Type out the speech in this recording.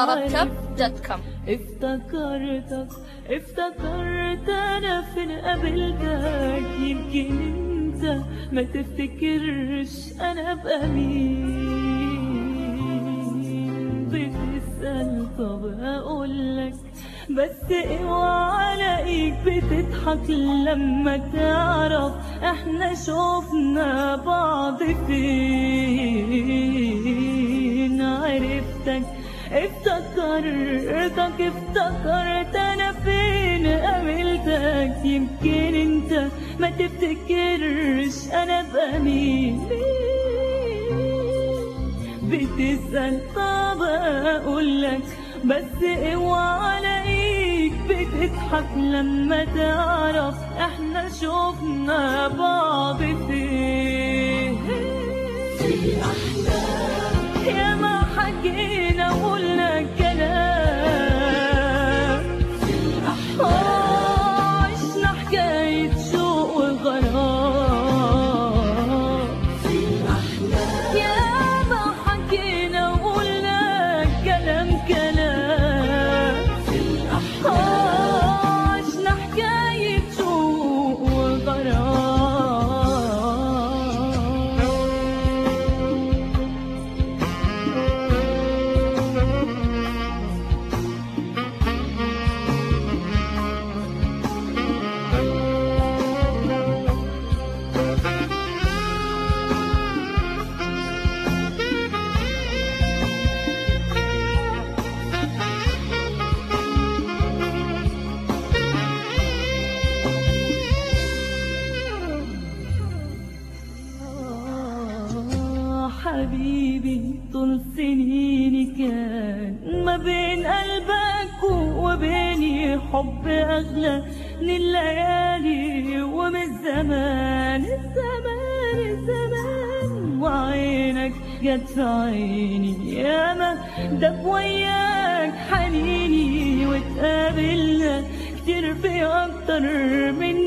عربكب دوت كوم افتكرتك افتكرت انا فين قابلتك يمكن انت ما تفتكرش انا ابقى مين بتسأل طب اقولك بس اوعى الاقيك بتضحك لما تعرف احنا شوفنا بعض فين عرفتك افتكرتك افتكرت انا فين قابلتك يمكن انت ما تفتكرش انا ابقى مين بتسأل طب اقولك بس اوعى الاقيك بتضحك لما تعرف احنا شوفنا بعض فين يا ما حكينا وقلنا كلام آه، عشنا حكاية شوق وغرام يا ما حكينا وقلنا كلام كلام آه، عشنا حكاية شوق وغرام آه، حبيبي طول سنيني كان ما بين قلبك وبيني حب أغلى من الليالي ومن الزمان الزمان الزمان وعينك جت في عيني ياما دب وياك حنيني واتقابلنا كتير في أكتر من